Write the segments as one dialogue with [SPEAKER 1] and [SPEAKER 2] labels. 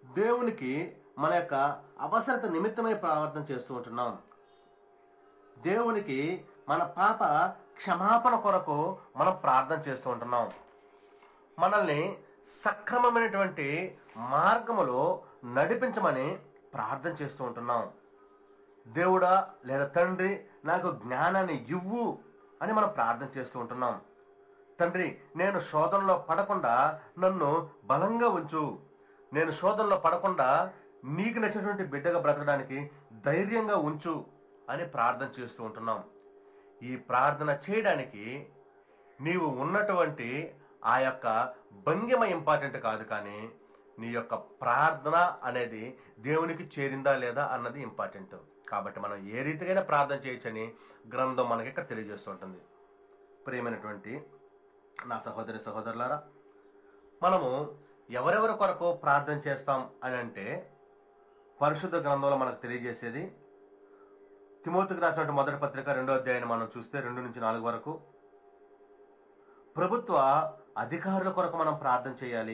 [SPEAKER 1] దేవునికి మన యొక్క అవసరత నిమిత్తమై ప్రార్థన చేస్తూ ఉంటున్నాం దేవునికి మన పాప క్షమాపణ కొరకు మనం ప్రార్థన చేస్తూ ఉంటున్నాం మనల్ని సక్రమమైనటువంటి మార్గములో నడిపించమని ప్రార్థన చేస్తూ ఉంటున్నాం దేవుడా లేదా తండ్రి నాకు జ్ఞానాన్ని ఇవ్వు అని మనం ప్రార్థన చేస్తూ ఉంటున్నాం తండ్రి నేను శోధనలో పడకుండా నన్ను బలంగా ఉంచు నేను శోధనలో పడకుండా నీకు నచ్చినటువంటి బిడ్డగా బ్రతకడానికి ధైర్యంగా ఉంచు అని ప్రార్థన చేస్తూ ఉంటున్నాం ఈ ప్రార్థన చేయడానికి నీవు ఉన్నటువంటి ఆ యొక్క భంగిమ ఇంపార్టెంట్ కాదు కానీ నీ యొక్క ప్రార్థన అనేది దేవునికి చేరిందా లేదా అన్నది ఇంపార్టెంట్ కాబట్టి మనం ఏ రీతికైనా ప్రార్థన చేయొచ్చని గ్రంథం మనకి ఇక్కడ తెలియజేస్తుంటుంది ప్రియమైనటువంటి నా సహోదరి సహోదరులారా మనము ఎవరెవరి కొరకు ప్రార్థన చేస్తాం అని అంటే పరిశుద్ధ గ్రంథంలో మనకు తెలియజేసేది తిమోతికి రాసినటువంటి మొదటి పత్రిక రెండో అధ్యాయాన్ని మనం చూస్తే రెండు నుంచి నాలుగు వరకు ప్రభుత్వ అధికారుల కొరకు మనం ప్రార్థన చేయాలి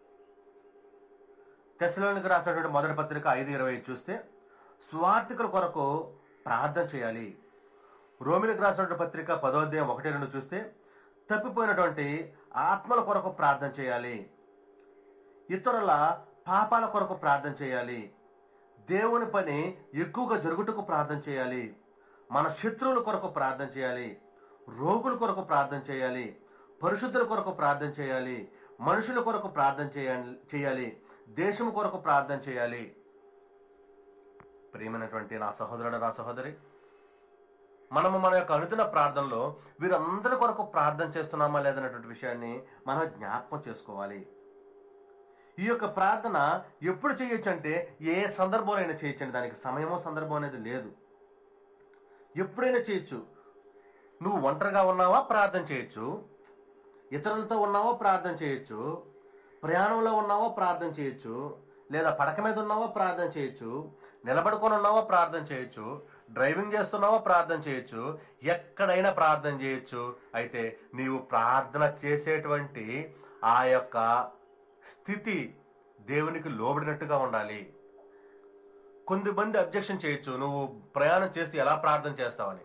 [SPEAKER 1] తెశలోనికి రాసినటువంటి మొదటి పత్రిక ఐదు ఇరవై చూస్తే స్వార్థికుల కొరకు ప్రార్థన చేయాలి రోమిలకు రాసినటువంటి పత్రిక పదోధ్యాయం ఒకటి రెండు చూస్తే తప్పిపోయినటువంటి ఆత్మల కొరకు ప్రార్థన చేయాలి ఇతరుల పాపాల కొరకు ప్రార్థన చేయాలి దేవుని పని ఎక్కువగా జరుగుటకు ప్రార్థన చేయాలి మన శత్రువుల కొరకు ప్రార్థన చేయాలి రోగుల కొరకు ప్రార్థన చేయాలి పరిశుద్ధుల కొరకు ప్రార్థన చేయాలి మనుషుల కొరకు ప్రార్థన చేయాలి చేయాలి దేశం కొరకు ప్రార్థన చేయాలి ప్రియమైనటువంటి నా సహోదరుడు నా సహోదరి మనము మన యొక్క అనుదిన ప్రార్థనలో వీరందరి కొరకు ప్రార్థన చేస్తున్నామా లేదనేటువంటి విషయాన్ని మనం జ్ఞాపకం చేసుకోవాలి ఈ యొక్క ప్రార్థన ఎప్పుడు చేయొచ్చు అంటే ఏ సందర్భంలో అయినా చేయొచ్చండి దానికి సమయమో సందర్భం అనేది లేదు ఎప్పుడైనా చేయొచ్చు నువ్వు ఒంటరిగా ఉన్నావా ప్రార్థన చేయొచ్చు ఇతరులతో ఉన్నావో ప్రార్థన చేయొచ్చు ప్రయాణంలో ఉన్నావో ప్రార్థన చేయొచ్చు లేదా పడక మీద ఉన్నావో ప్రార్థన చేయొచ్చు నిలబడుకొని ఉన్నావో ప్రార్థన చేయొచ్చు డ్రైవింగ్ చేస్తున్నావో ప్రార్థన చేయొచ్చు ఎక్కడైనా ప్రార్థన చేయొచ్చు అయితే నీవు ప్రార్థన చేసేటువంటి ఆ యొక్క స్థితి దేవునికి లోబడినట్టుగా ఉండాలి కొంతమంది అబ్జెక్షన్ చేయొచ్చు నువ్వు ప్రయాణం చేస్తూ ఎలా ప్రార్థన చేస్తావని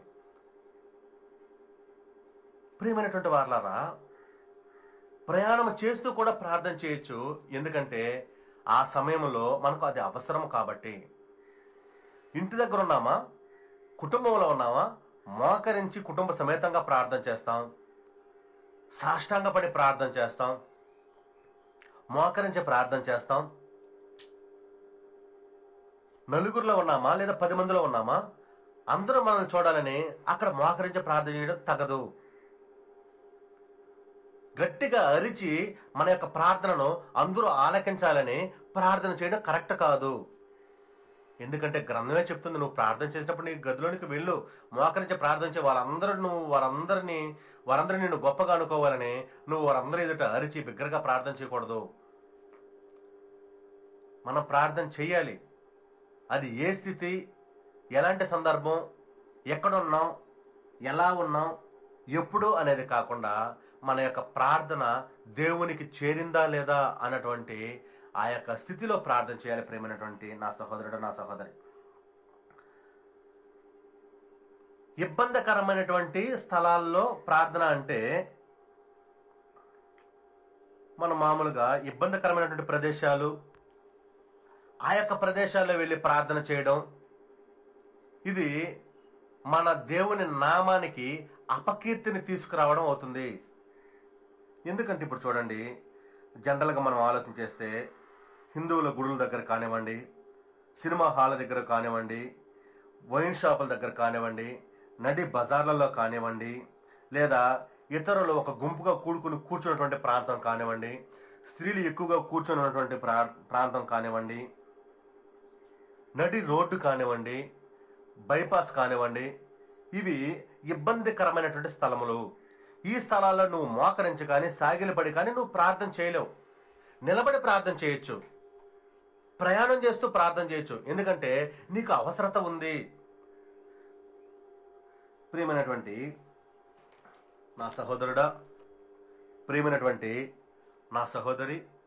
[SPEAKER 1] ప్రియమైనటువంటి వార్లారా ప్రయాణం చేస్తూ కూడా ప్రార్థన చేయొచ్చు ఎందుకంటే ఆ సమయంలో మనకు అది అవసరం కాబట్టి ఇంటి దగ్గర ఉన్నామా కుటుంబంలో ఉన్నామా మోకరించి కుటుంబ సమేతంగా ప్రార్థన చేస్తాం సాష్టాంగపడి ప్రార్థన చేస్తాం మోకరించి ప్రార్థన చేస్తాం నలుగురిలో ఉన్నామా లేదా పది మందిలో ఉన్నామా అందరూ మనల్ని చూడాలని అక్కడ మోకరించి ప్రార్థన చేయడం తగదు గట్టిగా అరిచి మన యొక్క ప్రార్థనను అందరూ ఆలకించాలని ప్రార్థన చేయడం కరెక్ట్ కాదు ఎందుకంటే గ్రంథమే చెప్తుంది నువ్వు ప్రార్థన చేసినప్పుడు నీ గదిలోనికి వెళ్ళు మోకరించి ప్రార్థించే వాళ్ళందరూ నువ్వు వారందరినీ వారందరినీ నిన్ను గొప్పగా అనుకోవాలని నువ్వు వారందరూ ఎదుట అరిచి బిగ్గరగా ప్రార్థన చేయకూడదు మనం ప్రార్థన చెయ్యాలి అది ఏ స్థితి ఎలాంటి సందర్భం ఎక్కడ ఉన్నాం ఎలా ఉన్నాం ఎప్పుడు అనేది కాకుండా మన యొక్క ప్రార్థన దేవునికి చేరిందా లేదా అన్నటువంటి ఆ యొక్క స్థితిలో ప్రార్థన చేయాలి ప్రేమైనటువంటి నా సహోదరుడు నా సహోదరి ఇబ్బందికరమైనటువంటి స్థలాల్లో ప్రార్థన అంటే మనం మామూలుగా ఇబ్బందికరమైనటువంటి ప్రదేశాలు ఆ యొక్క ప్రదేశాల్లో వెళ్ళి ప్రార్థన చేయడం ఇది మన దేవుని నామానికి అపకీర్తిని తీసుకురావడం అవుతుంది ఎందుకంటే ఇప్పుడు చూడండి జనరల్గా మనం ఆలోచన చేస్తే హిందువుల గుడుల దగ్గర కానివ్వండి సినిమా హాల్ దగ్గర కానివ్వండి వైన్ షాపుల దగ్గర కానివ్వండి నడి బజార్లలో కానివ్వండి లేదా ఇతరులు ఒక గుంపుగా కూడుకుని కూర్చున్నటువంటి ప్రాంతం కానివ్వండి స్త్రీలు ఎక్కువగా కూర్చొని ఉన్నటువంటి ప్రా ప్రాంతం కానివ్వండి నడి రోడ్డు కానివ్వండి బైపాస్ కానివ్వండి ఇవి ఇబ్బందికరమైనటువంటి స్థలములు ఈ స్థలాల్లో నువ్వు మోకరించి కానీ సాగిలపడి కానీ నువ్వు ప్రార్థన చేయలేవు నిలబడి ప్రార్థన చేయొచ్చు ప్రయాణం చేస్తూ ప్రార్థన చేయొచ్చు ఎందుకంటే నీకు అవసరత ఉంది ప్రియమైనటువంటి నా సహోదరుడా ప్రియమైనటువంటి నా సహోదరి